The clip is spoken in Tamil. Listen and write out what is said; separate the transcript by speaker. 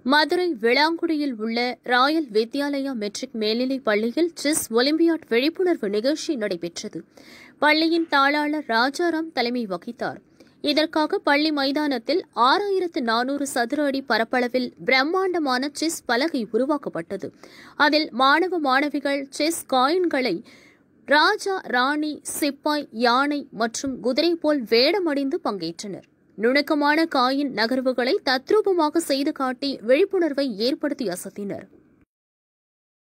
Speaker 1: மதுரை விளாங்குடியில் உள்ள ராயல் வித்யாலயா மெட்ரிக் மேல்நிலைப் பள்ளியில் செஸ் ஒலிம்பியாட் விழிப்புணர்வு நிகழ்ச்சி நடைபெற்றது பள்ளியின் தாளாளர் ராஜாராம் தலைமை வகித்தார் இதற்காக பள்ளி மைதானத்தில் ஆறாயிரத்து நானூறு சதுர அடி பரப்பளவில் பிரம்மாண்டமான செஸ் பலகை உருவாக்கப்பட்டது அதில் மாணவ மாணவிகள் செஸ் காயின்களை ராஜா ராணி சிப்பாய் யானை மற்றும் குதிரை போல் வேடமணிந்து பங்கேற்றனர் நுணுக்கமான காயின் நகர்வுகளை தத்ரூபமாக செய்து காட்டி விழிப்புணர்வை ஏற்படுத்தி அசத்தினர்